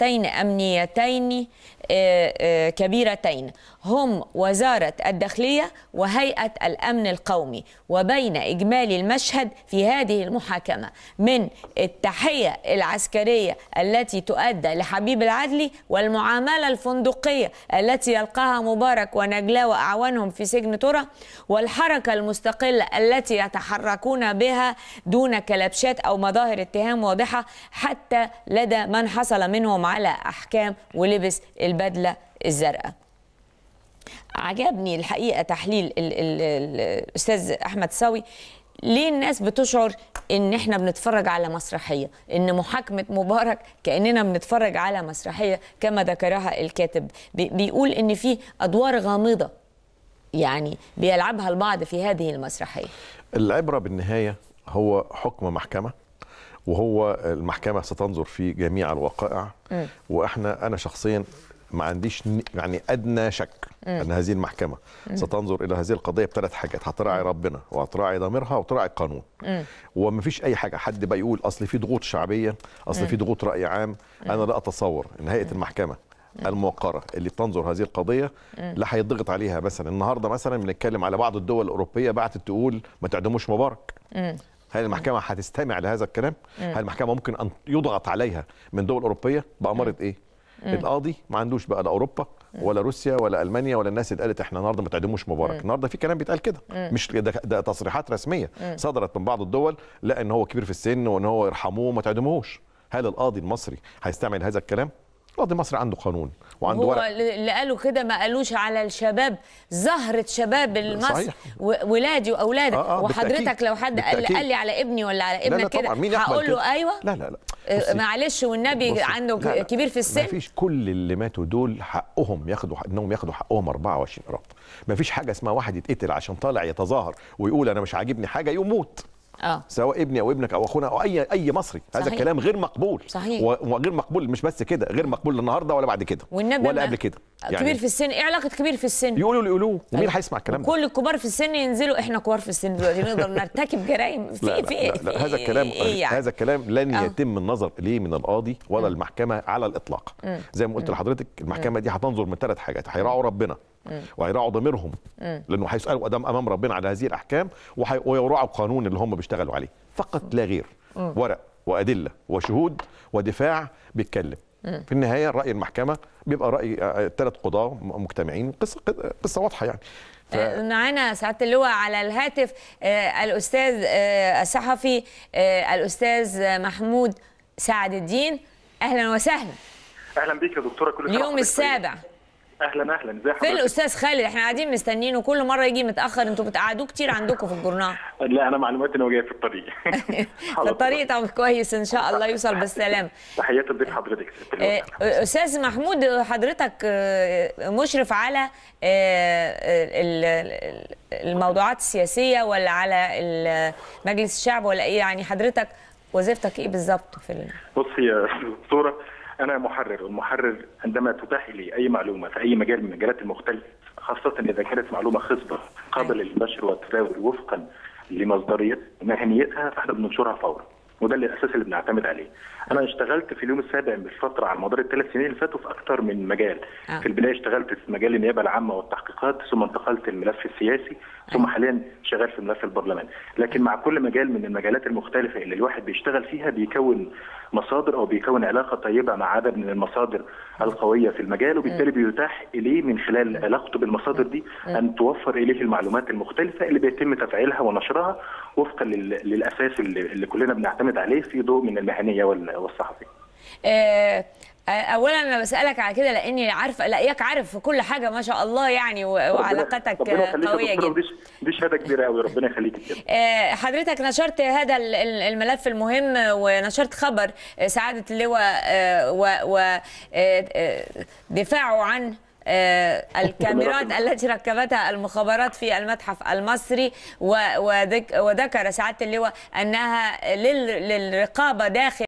مؤسستين أمنيتين آه، آه، كبيرتين هم وزارة الداخلية وهيئة الأمن القومي وبين إجمالي المشهد في هذه المحاكمة من التحية العسكرية التي تؤدى لحبيب العدلي والمعاملة الفندقية التي يلقاها مبارك ونجلاء وأعوانهم في سجن ترى والحركة المستقلة التي يتحركون بها دون كلبشات أو مظاهر اتهام واضحة حتى لدى من حصل منهم على أحكام ولبس البدلة الزرقاء عجبني الحقيقه تحليل ال ال ال الاستاذ احمد ساوي ليه الناس بتشعر ان احنا بنتفرج على مسرحيه ان محاكمه مبارك كاننا بنتفرج على مسرحيه كما ذكرها الكاتب بي- بيقول ان في ادوار غامضه يعني بيلعبها البعض في هذه المسرحيه العبرة بالنهاية هو حكم محكمة وهو المحكمة ستنظر في جميع الوقائع وإحنا أنا شخصيا ما عنديش ن- يعني أدنى شك أن هذه المحكمة ستنظر إلى هذه القضية بثلاث حاجات هتراعي ربنا وهتراعي ضميرها وتراعي القانون وما فيش أي حاجة حد بقى يقول أصل في ضغوط شعبية أصل في ضغوط رأي عام أنا لا أتصور أن هيئة المحكمة الموقرة اللي بتنظر هذه القضية لا هيضغط عليها مثلا النهارده مثلا بنتكلم على بعض الدول الأوروبية بعتت تقول ما تعدموش مبارك هل المحكمة هتستمع لهذا الكلام؟ هل المحكمة ممكن أن يضغط عليها من دول أوروبية بأمارة إيه؟ القاضي ما عندوش بقى لا أوروبا ولا روسيا ولا ألمانيا ولا الناس اللي قالت إحنا النهارده ما تعدموش مبارك، النهارده في كلام بيتقال كده مش ده, ده تصريحات رسمية صدرت من بعض الدول لا إن هو كبير في السن وإن هو يرحموه وما تعدموهوش. هل القاضي المصري هيستعمل هذا الكلام؟ القاضي المصري عنده قانون وعنده هو ورق اللي قالوا كده ما قالوش على الشباب زهرة شباب المصر صحيح. و- ولادي واولادك آه، آه، وحضرتك بالتأكيد. لو حد قال, بالتأكيد. قال لي على ابني ولا على لا ابنك لا كده طبعا مين يقبل هقول كده؟ له ايوه لا لا لا آه، بصي. معلش والنبي بصي، عنده لا لا، كبير في السن ما فيش كل اللي ماتوا دول حقهم ياخدوا انهم ياخدوا حقهم 24 قرار ما فيش حاجه اسمها واحد يتقتل عشان طالع يتظاهر ويقول انا مش عاجبني حاجه يموت اه سواء ابني او ابنك او اخونا او اي اي مصري هذا صحيح. الكلام غير مقبول صحيح. و- وغير مقبول مش بس كده غير مقبول النهارده ولا بعد كده والنبي ولا ما- قبل كده كبير في السن ايه علاقه كبير في السن يقولوا اللي يقولوه ومين أيوة. هيسمع الكلام ده كل الكبار في السن ينزلوا احنا كبار في السن دلوقتي نقدر نرتكب جرائم في لا لا, في لا, في لا هذا الكلام إيه يعني؟ هذا الكلام لن آه. يتم النظر اليه من القاضي ولا المحكمه على الاطلاق زي ما قلت لحضرتك المحكمه دي هتنظر من ثلاث حاجات هيراعوا ربنا وهيراعوا ضميرهم لانه هيسالوا قدام امام ربنا على هذه الاحكام وهي- ويراعوا القانون اللي هم بيشتغلوا عليه فقط لا غير ورق وادله وشهود ودفاع بيتكلم في النهايه راي المحكمه بيبقى راي ثلاث قضاه م- مجتمعين قصه قصه واضحه يعني ف... آه، معانا سعاده اللواء على الهاتف آه، الاستاذ آه، الصحفي آه، الاستاذ محمود سعد الدين اهلا وسهلا اهلا بيك يا دكتوره كل سنه اليوم وحضرتك السابع طيب. اهلا اهلا ازي فين حضرتك الاستاذ خالد احنا قاعدين مستنينه كل مره يجي متاخر انتوا بتقعدوه كتير عندكم في الجورنال لا انا معلوماتي ان هو جاي في الطريق في الطريق طب كويس ان شاء الله يوصل بالسلام تحيات الضيف حضرتك ست آه، اللواء. استاذ محمود حضرتك آه، مشرف على آه، ال- ال- الموضوعات السياسيه ولا على ال- مجلس الشعب ولا ايه يعني حضرتك وظيفتك ايه بالظبط في ال... بصي يا دكتوره انا محرر والمحرر عندما تتاح لي اي معلومه في اي مجال من المجالات المختلفه خاصه اذا كانت معلومه خصبه قابله للنشر والتداول وفقا لمصدريه مهنيتها فاحنا بننشرها فورا وده اللي الاساس اللي بنعتمد عليه. انا اشتغلت في اليوم السابع من الفتره على مدار الثلاث سنين اللي فاتوا في اكثر من مجال. آه. في البدايه اشتغلت في مجال النيابه العامه والتحقيقات ثم انتقلت للملف السياسي ثم حاليا شغال في ملف البرلمان لكن مع كل مجال من المجالات المختلفه اللي الواحد بيشتغل فيها بيكون مصادر او بيكون علاقه طيبه مع عدد من المصادر القويه في المجال وبالتالي بيتاح اليه من خلال علاقته بالمصادر دي ان توفر اليه المعلومات المختلفه اللي بيتم تفعيلها ونشرها وفقا لل- للاساس اللي, اللي كلنا بنعتمد عليه في ضوء من المهنيه وال- والصحفيه. آه، آه، اولا انا بسالك على كده لاني عارفه لاقيك عارف في كل حاجه ما شاء الله يعني و- وعلاقتك ربنا آه، يخليك يا قويه دكتورة، جدا ودي دي شهاده كبيره قوي ربنا يخليك كده. آه، حضرتك نشرت هذا ال- ال- الملف المهم ونشرت خبر آه، سعادة اللواء ودفاعه عن آه، الكاميرات التي ركبتها المخابرات في المتحف المصري و- وذك- وذكر سعادة اللواء أنها لل- للرقابة داخل